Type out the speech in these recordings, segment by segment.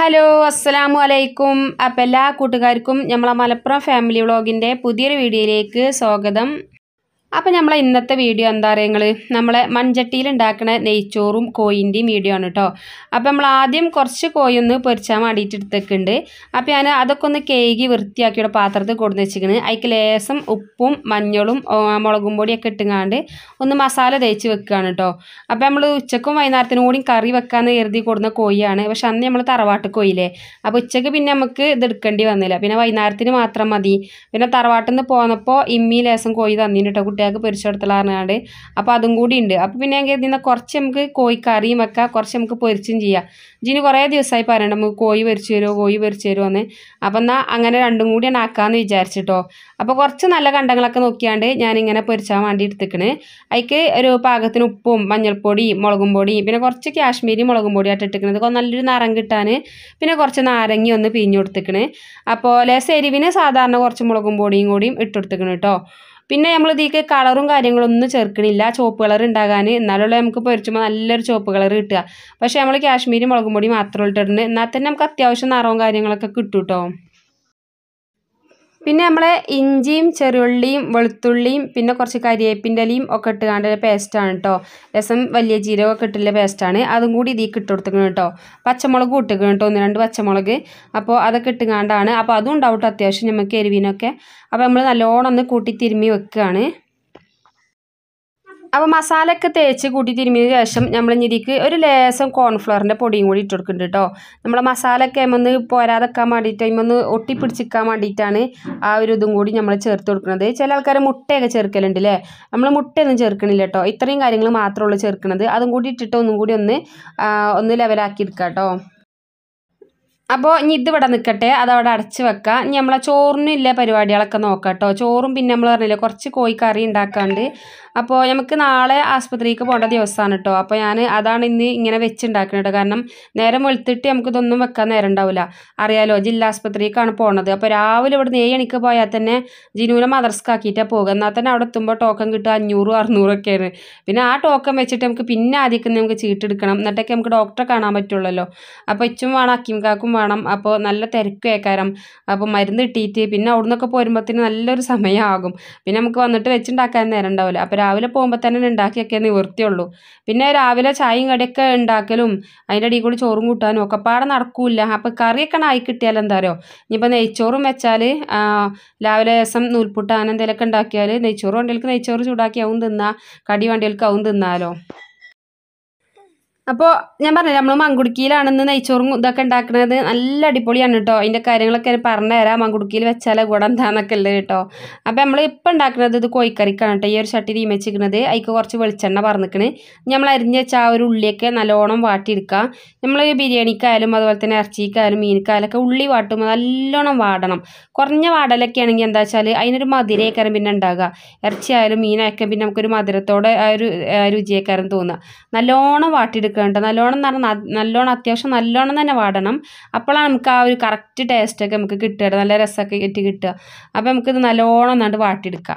hello അസ്സലാമു അലൈക്കും അപ്പം എല്ലാ കൂട്ടുകാർക്കും നമ്മളെ മലപ്പുറം ഫാമിലി വ്ളോഗിൻ്റെ പുതിയൊരു വീഡിയോയിലേക്ക് സ്വാഗതം അപ്പം നമ്മളെ ഇന്നത്തെ വീഡിയോ എന്താ പറയുക നിങ്ങൾ നമ്മളെ മൺചട്ടിയിൽ ഉണ്ടാക്കുന്ന നെയ്ച്ചോറും കോയിൻ്റെയും വീഡിയോ ആണ് കേട്ടോ അപ്പം നമ്മൾ ആദ്യം കുറച്ച് കോഴി ഒന്ന് പൊരിച്ചാൻ വേണ്ടിയിട്ട് എടുത്തേക്കുണ്ട് അപ്പം ഞാൻ അതൊക്കെ ഒന്ന് കേകി വൃത്തിയാക്കിയുടെ പാത്രത്തിൽ കൊടുന്ന് വെച്ചിരിക്കണ് അതിക്ക് ലേസം ഉപ്പും മഞ്ഞളും ആ, മുളകും പൊടിയൊക്കെ ഇട്ടുങ്ങാണ്ട് ഒന്ന് മസാല തേച്ച് വെക്കുകയാണ് കേട്ടോ അപ്പം നമ്മൾ ഉച്ചക്കും വൈകുന്നേരത്തിനും കൂടി കറി വെക്കാമെന്ന് കരുതി കൊടുന്ന കോഴിയാണ് പക്ഷെ അന്ന് നമ്മൾ തറവാട്ട് കോയില്ലേ അപ്പോൾ ഉച്ചക്ക് പിന്നെ നമുക്ക് ഇത് എടുക്കേണ്ടി വന്നില്ല പിന്നെ വൈകുന്നേരത്തിന് മാത്രം മതി പിന്നെ തറവാട്ടിൽ നിന്ന് പോന്നപ്പോൾ ഇമ്മി ലേസം കോഴി തന്നിന് കേട്ടോ കുട്ടികൾക്ക് പൊരിച്ചെടുത്തലാറിനാണ്ട് അപ്പോൾ അതും കൂടി ഉണ്ട് അപ്പോൾ പിന്നെ ഞാൻ കരുതി എന്നാൽ കുറച്ച് നമുക്ക് കോഴി കറിയും വെക്കാം കുറച്ച് നമുക്ക് പൊരിച്ചും ചെയ്യാം ജിന് കുറേ ദിവസമായി പറയണ്ട നമുക്ക് കോഴി പൊരിച്ചു തരുമോ കോഴി പൊരിച്ചു തരുമോ എന്ന് അപ്പം എന്നാൽ അങ്ങനെ രണ്ടും കൂടി ആക്കാമെന്ന് വിചാരിച്ചിട്ടോ അപ്പോൾ കുറച്ച് നല്ല കണ്ടങ്ങളൊക്കെ നോക്കിയാണ്ട് ഞാനിങ്ങനെ പൊരിച്ചാൻ വേണ്ടി എടുത്തിക്കണ് അതിക്ക് ഒരു പാകത്തിന് ഉപ്പും മഞ്ഞൾപ്പൊടി മുളകും പൊടി പിന്നെ കുറച്ച് കാശ്മീരി മുളകും പൊടി ആയിട്ട് ഇട്ടിക്കണത് കൊ- നല്ലൊരു നിറം കിട്ടാൻ പിന്നെ കുറച്ച് നാരങ്ങ ഒന്ന് പിഴിഞ്ഞു കൊടുത്തിക്കണ് അപ്പോൾ ലേസ് എരിവിന് സാധാരണ കുറച്ച് മുളകും പൊടിയും കൂടിയും ഇട്ടെടുത്തിക്കണ് കേട്ടോ പിന്നെ നമ്മൾ ഇതിലേക്ക് കളറും കാര്യങ്ങളൊന്നും ചേർക്കണില്ല ചുവപ്പ് കളർ ഉണ്ടാകാൻ എന്നാലുള്ള നമുക്ക് പൊരിച്ചുമ്പോൾ നല്ലൊരു ചുവപ്പ് കളർ കിട്ടുക പക്ഷേ നമ്മൾ കാശ്മീരി മുളകും പൊടി മാത്രം ഇട്ടിട്ടുണ്ട് എന്നാൽ തന്നെ നമുക്ക് അത്യാവശ്യം നിറവും കാര്യങ്ങളൊക്കെ കിട്ടും കേട്ടോ പിന്നെ നമ്മളെ ഇഞ്ചിയും ചെറുള്ളിയും വെളുത്തുള്ളിയും പിന്നെ കുറച്ച് കരിവേപ്പിൻ്റെ ഇലയും ഒക്കെ ഇട്ടുകാണ്ട് പേസ്റ്റാണ് കേട്ടോ രസം വലിയ ജീരകമൊക്കെ ഇട്ടുള്ള പേസ്റ്റാണ് അതും കൂടി ഇതിൽ ഇട്ട് കൊടുത്തിക്കണം കേട്ടോ പച്ചമുളക് ഇട്ടിക്കണം കേട്ടോ ഒന്ന് രണ്ട് പച്ചമുളക് അപ്പോൾ അതൊക്കെ ഇട്ടുകാണ്ടാണ് അപ്പോൾ അതും ഉണ്ടാവും കേട്ടോ അത്യാവശ്യം നമുക്ക് എരിവിനൊക്കെ അപ്പോൾ നമ്മൾ നല്ലോണം ഒന്ന് കൂട്ടി തിരുമ്മി വെക്കുകയാണ് അപ്പോൾ മസാലയൊക്കെ തേച്ച് കൂട്ടി തിരുമ്മിയതിന് ശേഷം നമ്മൾ ഇതിലേക്ക് ഒരു ലേസം കോൺഫ്ലവറിൻ്റെ പൊടിയും കൂടി ഇട്ട് കൊടുക്കുന്നുണ്ട് കേട്ടോ നമ്മളെ മസാലയൊക്കെ ഒന്ന് പോരാതെക്കാൻ വേണ്ടിയിട്ട് ഒന്ന് ഒട്ടിപ്പിടിച്ചിക്കാൻ വേണ്ടിയിട്ടാണ് ആ ഒരു ഇതും കൂടി നമ്മൾ ചേർത്ത് കൊടുക്കുന്നത് ചില ആൾക്കാർ മുട്ടയൊക്കെ ചേർക്കലുണ്ട് അല്ലേ നമ്മൾ മുട്ടയൊന്നും ചേർക്കണില്ല കേട്ടോ ഇത്രയും കാര്യങ്ങൾ മാത്രമേ ഉള്ളൂ ചേർക്കുന്നത് അതും കൂടി ഇട്ടിട്ട് ഒന്നും കൂടി ഒന്ന് ആ, ഒന്ന് ലെവലാക്കി എടുക്കാം കേട്ടോ അപ്പോൾ ഇനി ഇത് ഇവിടെ നിൽക്കട്ടെ അതവിടെ അടച്ച് വെക്കാം ഇനി നമ്മളെ ചോറിനില്ല പരിപാടികളൊക്കെ നോക്കാം കേട്ടോ ചോറും പിന്നെ നമ്മൾ പറഞ്ഞില്ലേ കുറച്ച് കോഴിക്കറി ഉണ്ടാക്കാണ്ട് അപ്പോൾ നമുക്ക് നാളെ ആസ്പത്രിക്ക് പോകേണ്ട ദിവസമാണ് കേട്ടോ അപ്പോൾ ഞാൻ അതാണ് ഇന്ന് ഇങ്ങനെ വെച്ചുണ്ടാക്കുന്നത് കേട്ടോ കാരണം നേരം വെളുത്തിട്ട് നമുക്ക് ഇതൊന്നും വെക്കാൻ നേരം ഉണ്ടാവില്ല അറിയാലോ ജില്ലാ ആസ്പത്രിക്കാണ് പോണത് അപ്പോൾ രാവിലെ ഇവിടെ ഏഴ് മണിക്ക് പോയാൽ തന്നെ ജിനുവിനെ മദർസ്ക്കാക്കിയിട്ടാണ് പോകുക എന്നാൽ തന്നെ അവിടെ എത്തുമ്പോൾ ടോക്കൺ കിട്ടുക അഞ്ഞൂറും അറുന്നൂറൊക്കെയാണ് പിന്നെ ആ ടോക്കൺ വെച്ചിട്ട് നമുക്ക് പിന്നെ ആദ്യമൊക്കെ നമുക്ക് ചീട്ടെടുക്കണം എന്നിട്ടൊക്കെ നമുക്ക് ഡോക്ടറെ കാണാൻ പറ്റുള്ളല്ലോ അപ്പോൾ ഇച്ചും വേണം അക്കിംകാക്കും വേണം അപ്പോൾ നല്ല തിരക്ക് ഏക്കാരം അപ്പോൾ മരുന്ന് കിട്ടിയിട്ട് പിന്നെ അവിടെ നിന്നൊക്കെ പോരുമ്പോഴത്തേന് നല്ലൊരു സമയമാകും പിന്നെ നമുക്ക് വന്നിട്ട് വെച്ചുണ്ടാക്കാൻ നേരം ഉണ്ടാവില്ല അപ്പോൾ രാവിലെ പോകുമ്പോൾ തന്നെ ഉണ്ടാക്കിയൊക്കെ നിവൃത്തിയുള്ളൂ പിന്നെ രാവിലെ ചായയും കടിയൊക്കെ ഉണ്ടാക്കലും അതിൻ്റെ ഇടയിൽ കൂടി ചോറും കൂട്ടാനും ഒക്കെ പാടെ നടക്കൂല അപ്പോൾ കറിയൊക്കെ ആയി കിട്ടിയാൽ എന്താ പറയുക ഇനിയിപ്പോൾ നെയ്ച്ചോറും വെച്ചാൽ രാവിലെ ദിവസം നൂൽപുട്ട് അങ്ങനെ എന്തെങ്കിലുമൊക്കെ ഉണ്ടാക്കിയാൽ നെയ്ച്ചോറ് വണ്ടികൾക്ക് നെയ്ച്ചോറ് ചൂടാക്കി ആവും തിന്നാം കടി വണ്ടികൾക്ക് ആവും തിന്നാലോ അപ്പോൾ ഞാൻ പറഞ്ഞില്ല നമ്മൾ മങ്കുടുക്കിയിലാണെന്ന് നെയ്ച്ചോറും ഇതൊക്കെ ഉണ്ടാക്കുന്നത് നല്ല അടിപൊളിയാണ് കേട്ടോ അതിൻ്റെ കാര്യങ്ങളൊക്കെ ഞാൻ പറഞ്ഞുതരാം മങ്കുടുക്കിയിൽ വെച്ചാലേ ഗുണം എന്താണെന്നൊക്കെ ഉള്ളത് കേട്ടോ അപ്പോൾ നമ്മൾ ഇപ്പം ഉണ്ടാക്കുന്നത് ഇത് കോഴിക്കറിക്കാണ് കേട്ടോ ഈ ഒരു ചട്ടി തീ വെച്ചിരിക്കുന്നത് അതിക്ക് കുറച്ച് വെളിച്ചെണ്ണ പറന്നിക്കണ് നമ്മൾ അരിഞ്ഞ് വെച്ച ആ ഒരു ഉള്ളിയൊക്കെ നല്ലോണം വാട്ടിയെടുക്കുക നമ്മൾ ബിരിയാണിക്കായാലും അതുപോലെ തന്നെ ഇറച്ചിക്കായാലും മീനിക്കായാലും ഒക്കെ ഉള്ളി വാട്ടുമ്പോൾ നല്ലോണം വാടണം കുറഞ്ഞ വാടലൊക്കെ ആണെങ്കിൽ എന്താ വെച്ചാൽ അതിനൊരു മധുരയേക്കാരം പിന്നെ ഉണ്ടാകുക ഇറച്ചിയായാലും മീനായാലും പിന്നെ നമുക്കൊരു മധുരത്തോടെ ആ ഒരു ആ, രുചിയേക്കാരം തോന്നുക നല്ലോണം വാട്ടിയെടുക്കുക കേട്ടോ നല്ലോണം എന്ന് പറഞ്ഞാൽ ന- നല്ലോണം അത്യാവശ്യം നല്ലോണം തന്നെ വാടണം അപ്പോഴാണ് നമുക്ക് ആ ഒരു കറക്റ്റ് ടേസ്റ്റൊക്കെ നമുക്ക് കിട്ടുക നല്ല രസമൊക്കെ ഇട്ട് കിട്ടുക അപ്പോൾ നമുക്കിത് നല്ലോണം നന്നായിട്ട് വാട്ടിയെടുക്കാം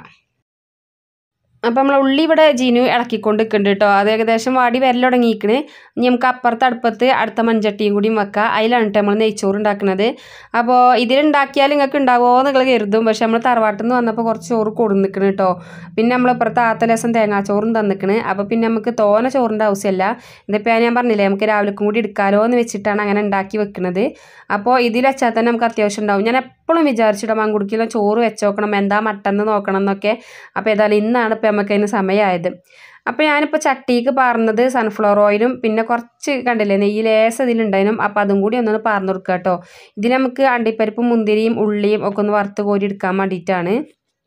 അപ്പം നമ്മൾ ഉള്ളി ഇവിടെ ജീനു ഇളക്കിക്കൊണ്ട് നിൽക്കുന്നുണ്ട് കേട്ടോ അത് ഏകദേശം വാടി വരൽ തുടങ്ങിയിരിക്കണ് ഇനി നമുക്ക് അപ്പുറത്ത് അടുപ്പത്ത് അടുത്ത മൺചട്ടിയും കൂടിയും വെക്കാം അതിലാണ് കേട്ടോ നമ്മൾ നെയ്ച്ചോറ് ഉണ്ടാക്കുന്നത് അപ്പോൾ ഇതിലുണ്ടാക്കിയാൽ നിങ്ങൾക്ക് ഉണ്ടാവുമോ നിങ്ങൾ കരുതും പക്ഷെ നമ്മൾ തറവാട്ടിൽ നിന്ന് വന്നപ്പോൾ കുറച്ച് ചോറ് കൊടുന്നിക്കണ് കേട്ടോ പിന്നെ നമ്മൾ ഇപ്പുറത്ത് ആത്ത ലേസം തേങ്ങാച്ചോറും തന്നിക്കണ് അപ്പോൾ പിന്നെ നമുക്ക് തോന ചോറിൻ്റെ ആവശ്യമില്ല ഇതിപ്പോൾ ഞാൻ പറഞ്ഞില്ലേ നമുക്ക് രാവിലേക്കും കൂടി എടുക്കാലോ എന്ന് വെച്ചിട്ടാണ് അങ്ങനെ ഉണ്ടാക്കി വെക്കുന്നത് അപ്പോൾ ഇതിൽ വെച്ചാൽ തന്നെ നമുക്ക് അത്യാവശ്യം ഉണ്ടാവും ഞാൻ എപ്പോഴും വിചാരിച്ചിട്ട് മങ്കുടുക്കിയിലും ചോറ് വെച്ച് നോക്കണം എന്താ മട്ടെന്ന് നോക്കണം എന്നൊക്കെ അപ്പോൾ ഏതായാലും ഇന്നാണ് ഇപ്പോൾ നമുക്ക് അതിന് സമയമായത് അപ്പോൾ ഞാനിപ്പോൾ ചട്ടിക്ക് പാർന്നത് സൺഫ്ലവർ ഓയിലും പിന്നെ കുറച്ച് കണ്ടില്ലേ നെയ്യ് ലേസ് ഇതിലുണ്ടായിരുന്നു അപ്പോൾ അതും കൂടി ഒന്നൊന്ന് പാർന്നു കൊടുക്കുക കേട്ടോ ഇതിൽ നമുക്ക് അണ്ടിപ്പരിപ്പും മുന്തിരിയും ഉള്ളിയും ഒക്കെ ഒന്ന് വറുത്ത് കോരി എടുക്കാൻ വേണ്ടിയിട്ടാണ്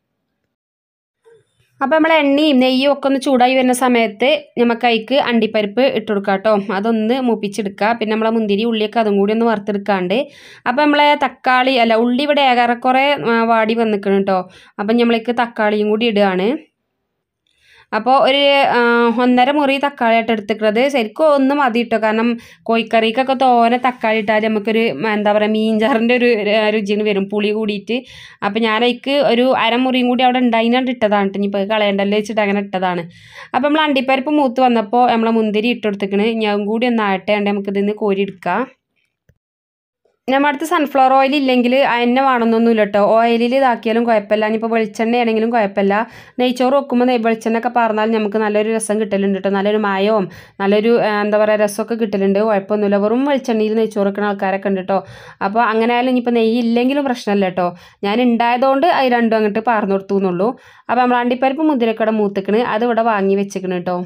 അപ്പോൾ നമ്മൾ എണ്ണയും നെയ്യും ഒക്കെ ഒന്ന് ചൂടായി വരുന്ന സമയത്ത് നമുക്ക് അതിക്ക് അണ്ടിപ്പരിപ്പ് ഇട്ട് കൊടുക്കുക കേട്ടോ അതൊന്ന് മൂപ്പിച്ചെടുക്കുക പിന്നെ നമ്മളെ മുന്തിരി ഉള്ളിയൊക്കെ അതും കൂടി ഒന്ന് വറുത്തെടുക്കാണ്ട് അപ്പോൾ നമ്മളെ തക്കാളി അല്ല ഉള്ളി ഇവിടെ ഏറെക്കുറെ ആ, വാടി വന്നിക്കണം കേട്ടോ അപ്പം നമ്മൾക്ക് തക്കാളിയും കൂടി ഇടുകയാണ് അപ്പോൾ ഒരു ആ, ഒന്നര മുറി തക്കാളി ആയിട്ട് എടുത്തിക്കുന്നത് ശരിക്കും ഒന്ന് മതി കേട്ടോ കാരണം കോഴിക്കറിക്കൊക്കെ തോനെ തക്കാളി ഇട്ടാൽ നമുക്കൊരു മ, എന്താ പറയുക മീൻചാറിൻ്റെ ഒരു ര- രുചിന് വരും പുളി കൂടിയിട്ട് അപ്പോൾ ഞാൻ അതിക്ക് ഒരു അരമുറിയും കൂടി അവിടെ ഉണ്ടായിനാണ്ട് ഇട്ടതാണ് കേട്ടോ ഇനിയിപ്പോൾ കളയണ്ടല്ലോ വെച്ചിട്ട് അങ്ങനെ ഇട്ടതാണ് അപ്പോൾ നമ്മൾ അണ്ടിപ്പരിപ്പ് മൂത്ത് വന്നപ്പോൾ നമ്മളെ മുന്തിരി ഇട്ട് കൊടുത്തിക്കണ് ഞാൻ കൂടി ഒന്ന് ആട്ടെ നമുക്ക് ഇതിന്ന് കോരി എടുക്കാം നമ്മുടെ അടുത്ത് സൺഫ്ലവർ ഓയിൽ ഇല്ലെങ്കിൽ അതിനെ വേണമെന്നൊന്നുമില്ല കേട്ടോ ഓയിലിൽ ഇതാക്കിയാലും കുഴപ്പമില്ല ഇനിയിപ്പോൾ വെളിച്ചെണ്ണ ആണെങ്കിലും കുഴപ്പമില്ല നെയ്ച്ചോറ് വെക്കുമ്പോൾ നെയ് വെളിച്ചെണ്ണ ഒക്കെ പറഞ്ഞാൽ നമുക്ക് നല്ലൊരു രസം കിട്ടലുണ്ട് കേട്ടോ നല്ലൊരു മായവും നല്ലൊരു ആ, എന്താ പറയുക രസമൊക്കെ കിട്ടലുണ്ട് കുഴപ്പമൊന്നുമില്ല വെറും വെളിച്ചെണ്ണയിൽ നെയ്ച്ചോറ് വെക്കുന്ന ആൾക്കാരൊക്കെ ഉണ്ട് കേട്ടോ അപ്പോൾ അങ്ങനെ ആയാലും ഇനിയിപ്പോൾ നെയ്യ് ഇല്ലെങ്കിലും പ്രശ്നമില്ല കേട്ടോ ഞാൻ ഉണ്ടായതുകൊണ്ട് അത് രണ്ടും അങ്ങോട്ട് പറഞ്ഞു കൊടുത്തു എന്നുള്ളൂ അപ്പോൾ നമ്മൾ അണ്ടിപ്പരിപ്പ് മുതിരക്കട മൂത്തിക്കണ് അത് ഇവിടെ വാങ്ങി വെച്ചിക്കണ് കേട്ടോ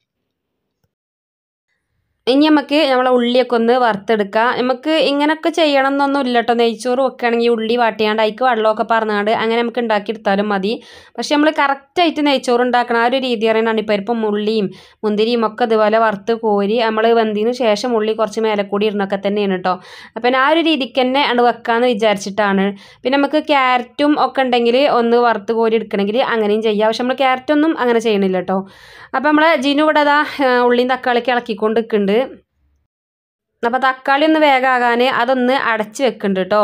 ഇനി നമുക്ക് നമ്മളെ ഉള്ളിയൊക്കെ ഒന്ന് വറുത്തെടുക്കാം നമുക്ക് ഇങ്ങനെയൊക്കെ ചെയ്യണം എന്നൊന്നും ഇല്ല കേട്ടോ നെയ്ച്ചോറ് വെക്കുകയാണെങ്കിൽ ഉള്ളി വാട്ടിയാണ്ട് അതിക്ക് വെള്ളമൊക്കെ പറഞ്ഞാണ്ട് അങ്ങനെ നമുക്ക് ഉണ്ടാക്കിയെടുത്താലും മതി പക്ഷെ നമ്മൾ കറക്റ്റായിട്ട് നെയ്ച്ചോറ് ഉണ്ടാക്കണം ആ ഒരു രീതി അറിയണം പരിപ്പും ഉള്ളിയും മുന്തിരിയും ഒക്കെ ഇതുപോലെ വറുത്ത് കോരി നമ്മൾ വെന്തതിന് ശേഷം ഉള്ളി കുറച്ച് മേലക്കൂടി ഇടുന്നൊക്കെ തന്നെയാണ് കേട്ടോ അപ്പം ആ ഒരു രീതിക്ക് തന്നെ ആണ് വെക്കാമെന്ന് വിചാരിച്ചിട്ടാണ് പിന്നെ നമുക്ക് ക്യാരറ്റും ഒക്കെ ഉണ്ടെങ്കിൽ ഒന്ന് വറുത്ത് കോരി എടുക്കണമെങ്കിൽ അങ്ങനെയും ചെയ്യാം പക്ഷെ നമ്മൾ ക്യാരറ്റൊന്നും അങ്ങനെ ചെയ്യണില്ല കേട്ടോ അപ്പം നമ്മൾ ജിനു ഇവിടെ അതാ ഉള്ളിയും തക്കാളിയൊക്കെ ഇളക്കിക്കൊണ്ട് നിൽക്കുന്നുണ്ട് അപ്പോൾ തക്കാളി ഒന്ന് വേഗമാകാൻ അതൊന്ന് അടച്ച് വെക്കുന്നുണ്ട് കേട്ടോ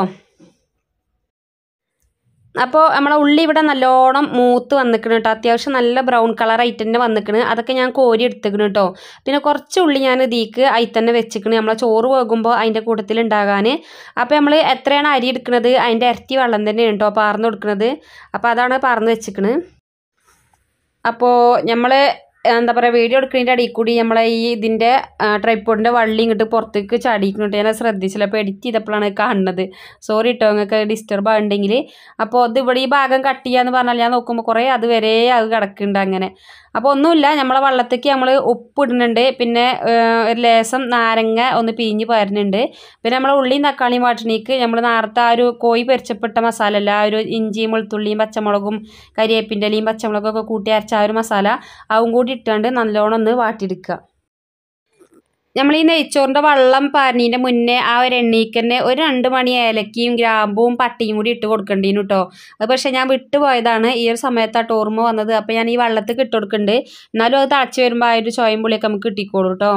അപ്പോൾ നമ്മളെ ഉള്ളി ഇവിടെ നല്ലോണം മൂത്ത് വന്നിക്കണ് കേട്ടോ അത്യാവശ്യം നല്ല ബ്രൗൺ കളറായിട്ട് തന്നെ വന്നിക്കണ് അതൊക്കെ ഞാൻ കോരി എടുത്തിക്കണ് കേട്ടോ പിന്നെ കുറച്ച് ഉള്ളി ഞാൻ ഇതിക്ക് അതിൽ തന്നെ വെച്ചിക്കണ് നമ്മളെ ചോറ് പോകുമ്പോൾ അതിൻ്റെ കൂട്ടത്തിൽ ഉണ്ടാകാൻ അപ്പോൾ നമ്മൾ എത്രയാണ് അരി എടുക്കുന്നത് അതിൻ്റെ ഇരട്ടി വെള്ളം തന്നെയാണ് കേട്ടോ പാർന്ന് കൊടുക്കുന്നത് അപ്പോൾ അതാണ് പാർന്ന് വെച്ചിക്കണ് അപ്പോൾ നമ്മൾ എന്താ പറയുക വീഡിയോ എടുക്കുന്നതിൻ്റെ അടിയിൽ കൂടി നമ്മളെ ഈ ഇതിൻ്റെ ട്രൈപ്പോഡിൻ്റെ വള്ളി ഇങ്ങോട്ട് പുറത്തേക്ക് ചാടിക്കുന്നുണ്ട് ഞാൻ ശ്രദ്ധിച്ചില്ല അപ്പോൾ എഡിറ്റ് ചെയ്തപ്പോഴാണ് കാണുന്നത് സോറി കേട്ടോ നിങ്ങൾക്ക് ഡിസ്റ്റർബ് ആയിട്ടുണ്ടെങ്കിൽ അപ്പോൾ അത് ഇവിടെ ഈ ഭാഗം കട്ട് ചെയ്യാന്ന് പറഞ്ഞാൽ ഞാൻ നോക്കുമ്പോൾ കുറേ അത് വരെ അത് കിടക്കുന്നുണ്ട് അങ്ങനെ അപ്പോൾ ഒന്നുമില്ല നമ്മളെ വെള്ളത്തേക്ക് നമ്മൾ ഉപ്പ് ഇടുന്നുണ്ട് പിന്നെ ഏഹ്, ഒരു ലേസം നാരങ്ങ ഒന്ന് പിഴിഞ്ഞ് പരുന്നുണ്ട് പിന്നെ നമ്മൾ ഉള്ളിയും തക്കാളിയും വാട്ടണീക്ക് നമ്മൾ നേരത്തെ ആ ഒരു കോഴി പൊരിച്ചപ്പെട്ട മസാല അല്ല ആ ഒരു ഇഞ്ചിയും വെളുത്തുള്ളിയും പച്ചമുളകും കരിവേപ്പിൻ്റെ ഇലയും പച്ചമുളകൊക്കെ കൂട്ടി അരച്ച ആ ഒരു മസാല അതും കൂടി ഇട്ടുകൊണ്ട് നല്ലോണം ഒന്ന് വാട്ടിയെടുക്കുക നമ്മൾ ഈ നെയ്ച്ചോറിൻ്റെ വെള്ളം പാരണീൻ്റെ മുന്നേ ആ ഒരു എണ്ണയ്ക്ക് തന്നെ ഒരു രണ്ട് മണി ഏലക്കയും ഗ്രാമ്പും പട്ടിയും കൂടി ഇട്ട് കൊടുക്കേണ്ടീനു കേട്ടോ അത് പക്ഷേ ഞാൻ വിട്ടുപോയതാണ് ഈ ഒരു സമയത്താണ് ഓർമ്മ വന്നത് അപ്പോൾ ഞാൻ ഈ വെള്ളത്തിൽ ഇട്ട് കൊടുക്കുന്നുണ്ട് എന്നാലും അത് തിളച്ച് വരുമ്പോൾ ആ ഒരു ചോയും പുളിയൊക്കെ നമുക്ക് കിട്ടിക്കോളൂ കേട്ടോ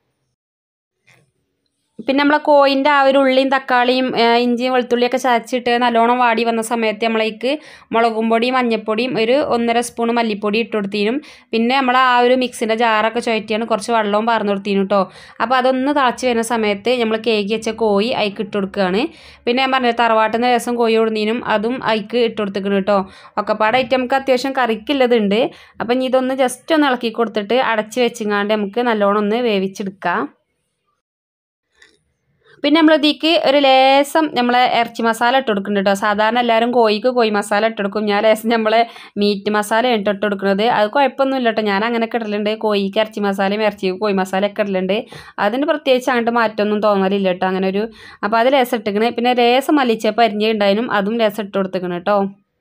പിന്നെ നമ്മളെ കോയിൻ്റെ ആ ഒരു ഉള്ളിയും തക്കാളിയും ആ, ഇഞ്ചിയും വെളുത്തുള്ളിയൊക്കെ ചതച്ചിട്ട് നല്ലോണം വാടി വന്ന സമയത്ത് നമ്മളേക്ക് മുളകും പൊടിയും മഞ്ഞൾപ്പൊടിയും ഒരു ഒന്നര സ്പൂൺ മല്ലിപ്പൊടി ഇട്ട് കൊടുത്തീനും പിന്നെ നമ്മൾ ആ ഒരു മിക്സിൻ്റെ ജാറൊക്കെ ചുഴറ്റിയാണ് കുറച്ച് വെള്ളവും പറഞ്ഞു കൊടുത്തീനും കേട്ടോ അപ്പോൾ അതൊന്ന് തിളച്ച് വരുന്ന സമയത്ത് നമ്മൾ കേക്ക് വെച്ച കോഴി അതിക്ക് ഇട്ട് കൊടുക്കുകയാണ് പിന്നെ ഞാൻ പറഞ്ഞത് തറവാട്ടിൽ നിന്ന് രസം കോഴി കൊടുന്നതിനും അതും അതിക്ക് ഇട്ട് കൊടുത്തിക്കണം കേട്ടോ ഒക്കെപ്പാടെ ഐറ്റം നമുക്ക് അത്യാവശ്യം കറിക്കുള്ളതുണ്ട് അപ്പം ഇനി ഇതൊന്ന് ജസ്റ്റ് ഒന്ന് ഇളക്കി കൊടുത്തിട്ട് അടച്ച് വെച്ചിങ്ങാണ്ട് നമുക്ക് നല്ലോണം ഒന്ന് വേവിച്ചെടുക്കാം പിന്നെ നമ്മൾ ഇതിക്ക് ഒരു ലേസം നമ്മളെ ഇറച്ചി മസാല ഇട്ട് കൊടുക്കുന്നുണ്ട് കേട്ടോ സാധാരണ എല്ലാവരും കോഴിക്ക് കോഴി മസാല ഇട്ട് കൊടുക്കും ഞാൻ ലേസം നമ്മളെ മീറ്റ് മസാല ഇട്ട് ഇട്ട് കൊടുക്കുന്നത് അത് കുഴപ്പമൊന്നുമില്ല കേട്ടോ ഞാൻ അങ്ങനെ ഇടലുണ്ട് കോഴിക്ക് ഇറച്ചി മസാലയും ഇറച്ചിക്ക് കോഴി മസാല ഒക്കെ ഇടലുണ്ട് അതിന് പ്രത്യേകിച്ച് അങ്ങോട്ട് മാറ്റമൊന്നും തോന്നലില്ല കേട്ടോ അങ്ങനെ ഒരു അപ്പോൾ അത് ലേസം ഇട്ടിക്കണ് പിന്നെ ലേസം മല്ലിച്ചപ്പ് അരിഞ്ഞുണ്ടായിരുന്നു അതും ലേസം ഇട്ട് കൊടുത്തിക്കണ് കേട്ടോ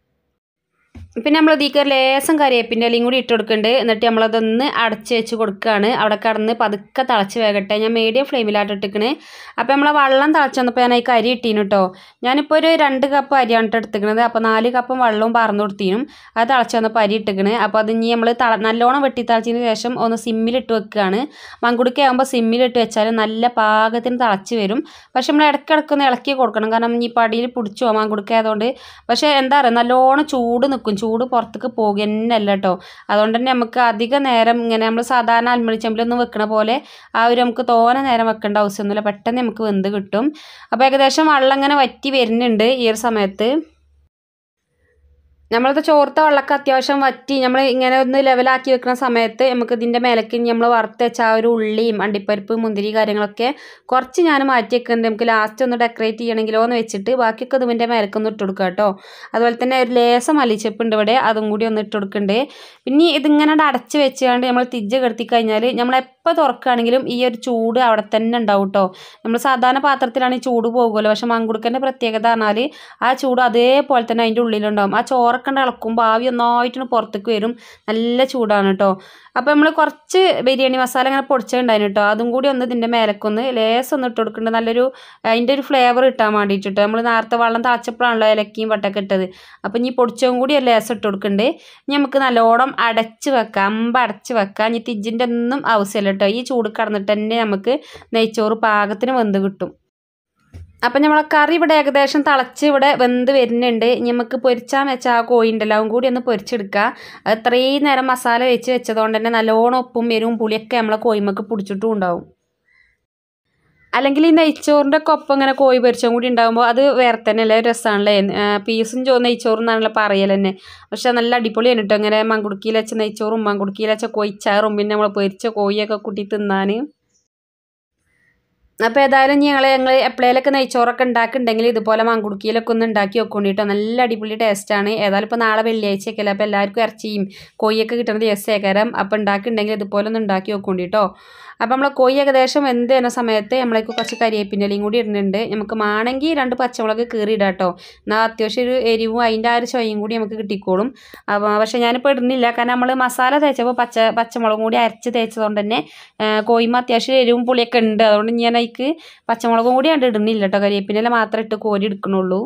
പിന്നെ നമ്മൾ ഇതിക്ക് ഒരു ലേസം കരിവേപ്പിൻ്റെ ഇലയും കൂടി ഇട്ട് കൊടുക്കുന്നുണ്ട് എന്നിട്ട് നമ്മളതൊന്ന് അടച്ച് വെച്ച് കൊടുക്കുകയാണ് അവിടെ കടന്ന് പതുക്കെ തിളച്ച് വേകട്ടെ ഞാൻ മീഡിയം ഫ്ലെയിമിലായിട്ട് ഇട്ടിക്കണ് അപ്പോൾ നമ്മളെ വെള്ളം തിളച്ച് വന്നപ്പോൾ ഞാൻ ഈ കരി ഇട്ടീനു കേട്ടോ ഞാനിപ്പോൾ ഒരു രണ്ട് കപ്പ് അരിയാണ് ഇട്ട് എടുത്തിക്കണത് അപ്പോൾ നാല് കപ്പും വെള്ളവും പറന്നു കൊടുത്തീനും അത് തിളച്ച് വന്നപ്പോൾ അരി ഇട്ടിക്കണ് അപ്പോൾ അത് ഇനി നമ്മൾ തള നല്ലോണം വെട്ടി തിളച്ചതിന് ശേഷം ഒന്ന് സിമ്മിലിട്ട് വെക്കുകയാണ് മങ്കുടുക്ക ആകുമ്പോൾ സിമ്മിലിട്ട് വെച്ചാൽ നല്ല പാകത്തിന് തിളച്ച് വരും പക്ഷെ നമ്മൾ ഇടയ്ക്കിടയ്ക്ക് ഒന്ന് ഇളക്കി കൊടുക്കണം കാരണം ഈ പടിയിൽ പിടിച്ചു പോകാൻ മങ്കുടുക്ക ആയതുകൊണ്ട് പക്ഷേ എന്താ പറയുക നല്ലോണം ചൂട് നിൽക്കും ചൂട് പുറത്തേക്ക് പോകുക തന്നെയല്ല കേട്ടോ അതുകൊണ്ട് തന്നെ നമുക്ക് അധിക നേരം ഇങ്ങനെ നമ്മൾ സാധാരണ അൽമണിച്ചമ്പിലൊന്നും വെക്കണ പോലെ ആ ഒരു നമുക്ക് തോനെ നേരം വെക്കേണ്ട ആവശ്യമൊന്നുമില്ല പെട്ടെന്ന് നമുക്ക് വെന്ത് കിട്ടും അപ്പോൾ ഏകദേശം വെള്ളം ഇങ്ങനെ വറ്റി വരുന്നുണ്ട് ഈ ഒരു സമയത്ത് നമ്മളത് ചോർത്ത വെള്ളമൊക്കെ അത്യാവശ്യം വറ്റി നമ്മൾ ഇങ്ങനെ ഒന്ന് ലെവലാക്കി വെക്കുന്ന സമയത്ത് നമുക്ക് ഇതിൻ്റെ മേലേക്ക് നമ്മൾ വറുത്ത് വെച്ച ആ ഒരു ഉള്ളിയും അണ്ടിപ്പരിപ്പ് മുന്തിരി കാര്യങ്ങളൊക്കെ കുറച്ച് ഞാൻ മാറ്റി വെക്കുന്നുണ്ട് നമുക്ക് ലാസ്റ്റ് ഒന്ന് ഡെക്കറേറ്റ് ചെയ്യണമെങ്കിലോ എന്ന് വെച്ചിട്ട് ബാക്കിയൊക്കെ ഇതിൻ്റെ മേലേക്ക് ഒന്ന് ഇട്ട് കൊടുക്കുക കേട്ടോ അതുപോലെ തന്നെ ഒരു ലേസം മല്ലിച്ചപ്പ് ഉണ്ട് ഇവിടെ അതും കൂടി ഒന്ന് ഇട്ട് കൊടുക്കുന്നുണ്ട് പിന്നെ ഇതിങ്ങനെ അടച്ച് വെച്ചുകൊണ്ട് നമ്മൾ തിജ്ജ കെടുത്തി കഴിഞ്ഞാൽ നമ്മൾ എപ്പോൾ തുറക്കുകയാണെങ്കിലും ഈ ഒരു ചൂട് അവിടെ തന്നെ ഉണ്ടാവും കേട്ടോ നമ്മൾ സാധാരണ പാത്രത്തിലാണ് ഈ ചൂട് പോകുമല്ലോ പക്ഷെ മങ്കുടുക്കൻ്റെ പ്രത്യേകത പറഞ്ഞാൽ ആ ചൂട് അതേപോലെ തന്നെ അതിൻ്റെ ഉള്ളിലുണ്ടാവും ആ ചോറൊക്കെ ഉണ്ട് ഇളക്കുമ്പോൾ ആവി ഒന്നായിട്ടാണ് പുറത്തേക്ക് വരും നല്ല ചൂടാണ് കേട്ടോ അപ്പോൾ നമ്മൾ കുറച്ച് ബിരിയാണി മസാല ഇങ്ങനെ പൊടിച്ചിട്ടുണ്ടായിരുന്നു കേട്ടോ അതും കൂടി ഒന്ന് ഇതിൻ്റെ മേലക്കൊന്ന് ലേസം ഒന്ന് ഇട്ട് കൊടുക്കുന്നുണ്ട് നല്ലൊരു അതിൻ്റെ ഒരു ഫ്ലേവർ കിട്ടാൻ വേണ്ടിയിട്ട് നമ്മൾ നേരത്തെ വെള്ളം തിളച്ചപ്പോഴാണല്ലോ ഇലക്കിയും വട്ടൊക്കെ ഇട്ടത് അപ്പോൾ ഇനി പൊടിച്ചതും കൂടി ഒരു ലേസം ഇട്ട് കൊടുക്കുന്നുണ്ട് ഇനി നമുക്ക് നല്ലോണം അടച്ച് വെക്കാം അമ്പ അടച്ച് വെക്കാം ഇനി തിജിൻ്റെ ഒന്നും ആവശ്യമില്ല കേട്ടോ ഈ ചൂട് കടന്നിട്ട് തന്നെ നമുക്ക് നെയ്ച്ചോറ് പാകത്തിന് വെന്ത് കിട്ടും അപ്പം നമ്മളെ കറി ഇവിടെ ഏകദേശം തിളച്ച് ഇവിടെ വെന്ത് വരുന്നുണ്ട് ഇനി നമുക്ക് പൊരിച്ചാൽ വെച്ച ആ കോഴി ഉണ്ടല്ലോ അതും കൂടി ഒന്ന് പൊരിച്ചെടുക്കുക അത് ഇത്രയും നേരം മസാല വെച്ച് വെച്ചതുകൊണ്ട് തന്നെ നല്ലോണം ഉപ്പും എരിവും പുളിയൊക്കെ നമ്മളെ കോഴിമക്ക് പിടിച്ചിട്ടും ഉണ്ടാവും അല്ലെങ്കിൽ ഈ നെയ്ച്ചോറിൻ്റെ ഒക്കെ ഒപ്പം ഇങ്ങനെ കോഴി പൊരിച്ചും കൂടി ഉണ്ടാകുമ്പോൾ അത് വേറെ തന്നെ അല്ലേ രസമാണല്ലേ പീസും ചോ നെയ്ച്ചോറും എന്നാണല്ലോ പറയൽ തന്നെ പക്ഷെ നല്ല അടിപൊളിയാണ് കേട്ടോ ഇങ്ങനെ മങ്കുടുക്കിയിൽ വെച്ച നെയ്ച്ചോറും മങ്കുടുക്കിയിൽ വെച്ച കോഴിച്ചാറും പിന്നെ നമ്മൾ പൊരിച്ച കോഴിയൊക്കെ കൂട്ടി തിന്നാൻ അപ്പോൾ ഏതായാലും ഞങ്ങൾ ഞങ്ങൾ എപ്പോഴേലൊക്കെ നെയ്ച്ചോറൊക്കെ ഉണ്ടാക്കുന്നുണ്ടെങ്കിൽ ഇതുപോലെ മങ്കുടുക്കിയിലൊക്കെ ഒന്ന് ഉണ്ടാക്കി വെക്കൊണ്ടിട്ടോ നല്ല അടിപൊളി ടേസ്റ്റാണ് ഏതായാലും ഇപ്പോൾ നാളെ വെള്ളിയാഴ്ചയൊക്കെ അല്ലേ അപ്പോൾ എല്ലാവർക്കും ഇറച്ചിയും കോഴിയൊക്കെ കിട്ടുന്ന ദിവസമേക്കാരം അപ്പോൾ ഉണ്ടാക്കുന്നുണ്ടെങ്കിൽ ഇതുപോലെ ഒന്ന് ഉണ്ടാക്കി വെക്കൊണ്ടിട്ടോ അപ്പോൾ നമ്മൾ കോഴി ഏകദേശം എന്ത് ചെയ്യുന്ന സമയത്ത് നമ്മളേക്ക് കുറച്ച് കരിയേപ്പിൻ്റെ ഇലയും കൂടി ഇടുന്നുണ്ട് നമുക്ക് മാണെങ്കിൽ രണ്ട് പച്ചമുളക് കീറി ഇടാം കേട്ടോ എന്നാൽ അത്യാവശ്യം ഒരു എരിവും അതിൻ്റെ ആ ഒരു ചൊയ്യും കൂടി നമുക്ക് കിട്ടിക്കോളും അപ്പോൾ പക്ഷേ ഞാനിപ്പോൾ ഇടുന്നില്ല കാരണം നമ്മൾ മസാല തേച്ചപ്പോൾ പച്ച പച്ചമുളകും കൂടി അരച്ച് തേച്ചതുകൊണ്ട് തന്നെ കോഴിമ അത്യാവശ്യം എരിവും പുളിയൊക്കെ ഉണ്ട് അതുകൊണ്ട് ഞാൻ അതിക്ക് പച്ചമുളകും കൂടി കണ്ട് ഇടുന്നില്ല കേട്ടോ കരിയേപ്പിൻ്റെ ഇല മാത്രമേ ഇട്ട് കോരി എടുക്കണുള്ളൂ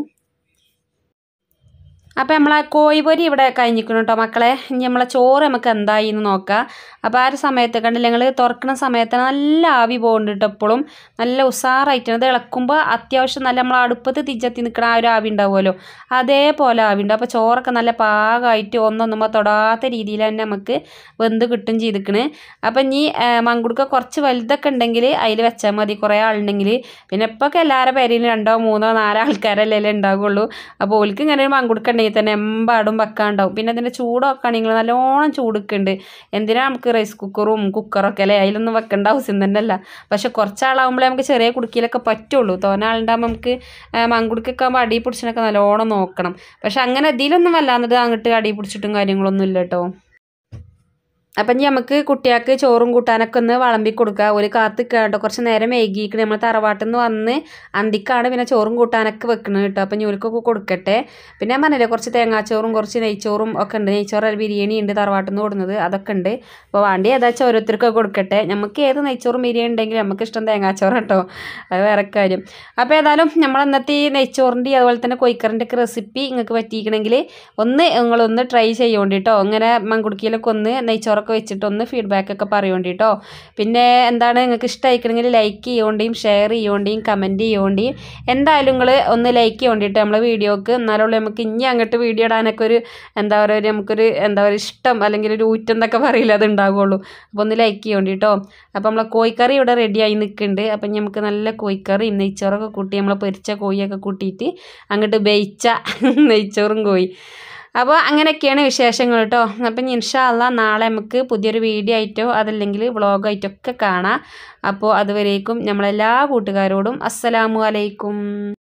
അപ്പോൾ നമ്മളെ കോഴിപ്പൊരി ഇവിടെ കഴിഞ്ഞിരിക്കണം കേട്ടോ മക്കളെ ഇനി നമ്മളെ ചോറ് നമുക്ക് എന്തായി എന്ന് നോക്കാം അപ്പോൾ ആ ഒരു സമയത്ത് കണ്ടില്ല ഞങ്ങൾ തുറക്കുന്ന സമയത്ത് നല്ല ആവി പോകുന്നുണ്ട് കേട്ടോ എപ്പോഴും നല്ല ഉഷാറായിട്ടാണ് അത് ഇളക്കുമ്പോൾ അത്യാവശ്യം നല്ല നമ്മൾ അടുപ്പത്ത് തിജത്തി നിൽക്കുന്ന ആ ഒരു ആവി ഉണ്ടാവുമല്ലോ അതേപോലെ ആവി ഉണ്ട് അപ്പോൾ ചോറൊക്കെ നല്ല പാകമായിട്ട് ഒന്നൊന്നുമ്പോൾ തൊടാത്ത രീതിയിൽ തന്നെ നമുക്ക് വെന്ത് കിട്ടും ചെയ്തിക്കണ് അപ്പം ഇനി മങ്കുടുക്ക കുറച്ച് വലുതൊക്കെ ഉണ്ടെങ്കിൽ അതിൽ വെച്ചാൽ മതി കുറേ ആളുണ്ടെങ്കിൽ പിന്നെ ഇപ്പൊക്കെ എല്ലാവരുടെ പേരിലും രണ്ടോ മൂന്നോ നാലോ ആൾക്കാരല്ലേ ഉണ്ടാവുള്ളൂ അപ്പോൾ ഓൽക്ക് ഇങ്ങനെ ഒരു മങ്കുടുക്ക ഉണ്ടെങ്കിൽ തന്നെ എമ്പാടും വെക്കാണ്ടാവും പിന്നെ അതിൻ്റെ ചൂടൊക്കെ ആണെങ്കിൽ നല്ലോണം ചൂടുക്കുണ്ട് എന്തിനാ നമുക്ക് റൈസ് കുക്കറും കുക്കറൊക്കെ അല്ലേ അതിലൊന്നും വെക്കേണ്ട ആവശ്യം തന്നെ അല്ല പക്ഷെ കുറച്ചാളാകുമ്പോഴേ നമുക്ക് ചെറിയ കുടുക്കിയിലൊക്കെ പറ്റുള്ളൂ തോന ആളുണ്ടാകുമ്പോൾ നമുക്ക് മങ്കുടുക്കൊക്കെ ആകുമ്പോൾ അടി പിടിച്ചിനൊക്കെ നല്ലോണം നോക്കണം പക്ഷെ അങ്ങനെ ഇതിലൊന്നും വല്ലാന്നത് അങ്ങോട്ട് അടി പിടിച്ചിട്ടും കാര്യങ്ങളൊന്നും ഇല്ല കേട്ടോ അപ്പം ഇനി നമുക്ക് കുട്ടികൾക്ക് ചോറും കൂട്ടാനൊക്കെ ഒന്ന് വിളമ്പി കൊടുക്കുക ഒരു കാത്ത് കേട്ടോ കുറച്ച് നേരം വൈകിയിട്ട് നമ്മൾ തറവാട്ടിൽ നിന്ന് വന്ന് അന്തിക്കാണ് പിന്നെ ചോറും കൂട്ടാനൊക്കെ വെക്കുന്നത് കേട്ടോ അപ്പം ഞൂൽക്കൊക്കെ കൊടുക്കട്ടെ പിന്നെ ഞാൻ പറഞ്ഞില്ലേ കുറച്ച് തേങ്ങാച്ചോറും കുറച്ച് നെയ്ച്ചോറും ഒക്കെ ഉണ്ട് നെയ്ച്ചോറ് ബിരിയാണി ഉണ്ട് തറവാട്ടിൽ നിന്ന് കൊടുക്കുന്നത് അതൊക്കെ ഉണ്ട് അപ്പോൾ വേണ്ടി ഏതാച്ചാൽ ഓരോരുത്തർക്കൊക്കെ കൊടുക്കട്ടെ നമുക്ക് ഏത് നെയ്ച്ചോറും ബിരിയാണി ഉണ്ടെങ്കിലും നമുക്ക് ഇഷ്ടം തേങ്ങാച്ചോറ് കേട്ടോ അത് വേറെ കാര്യം അപ്പോൾ ഏതായാലും നമ്മൾ ഇന്നത്തെ ഈ നെയ്ച്ചോറിൻ്റെ അതുപോലെ തന്നെ കൊയ്ക്കറിൻ്റെ ഒക്കെ റെസിപ്പി നിങ്ങൾക്ക് പറ്റിയിരിക്കണമെങ്കിൽ ഒന്ന് നിങ്ങളൊന്ന് ട്രൈ ചെയ്യോണ്ടി കേട്ടോ അങ്ങനെ മൺകുടുക്കിയിലൊക്കെ ഒന്ന് നെയ്ച്ചോറ് ഒക്കെ വെച്ചിട്ട് ഒന്ന് ഫീഡ്ബാക്ക് ഒക്കെ പറയുകൊണ്ട് കേട്ടോ പിന്നെ എന്താണ് നിങ്ങൾക്ക് ഇഷ്ടമായിക്കണമെങ്കിൽ ലൈക്ക് ചെയ്യോണ്ടിയും ഷെയർ ചെയ്യോണ്ടിയും കമൻറ്റ് ചെയ്യോണ്ടിയും എന്തായാലും നിങ്ങൾ ഒന്ന് ലൈക്ക് ചെയ്യോണ്ടിട്ട് നമ്മളെ വീഡിയോക്ക് എന്നാലുള്ള നമുക്ക് ഇനി അങ്ങോട്ട് വീഡിയോ ഇടാനൊക്കെ ഒരു എന്താ പറയുക ഒരു നമുക്കൊരു എന്താ പറയുക ഇഷ്ടം അല്ലെങ്കിൽ ഒരു ഊറ്റം എന്നൊക്കെ പറയില്ല അത് ഉണ്ടാവുള്ളൂ അപ്പോൾ ഒന്ന് ലൈക്ക് ചെയ്യോണ്ടി കേട്ടോ അപ്പോൾ നമ്മളെ കോഴിക്കറി ഇവിടെ റെഡിയായി നിൽക്കുന്നുണ്ട് അപ്പം ഇനി നമുക്ക് നല്ല കോഴിക്കറിയും നെയ്ച്ചോറൊക്കെ കൂട്ടി നമ്മളെ പൊരിച്ച കോഴിയൊക്കെ കൂട്ടിയിട്ട് അങ്ങോട്ട് ബേയിച്ച നെയ്ച്ചോറും കോഴി അപ്പോൾ അങ്ങനെയൊക്കെയാണ് വിശേഷങ്ങൾ കേട്ടോ അപ്പം ഇൻഷാല്ല നാളെ നമുക്ക് പുതിയൊരു വീഡിയോ ആയിട്ടോ അതല്ലെങ്കിൽ വ്ളോഗായിട്ടോ ഒക്കെ കാണാം അപ്പോൾ അതുവരേക്കും നമ്മളെല്ലാ കൂട്ടുകാരോടും അസ്സലാമു അലൈക്കും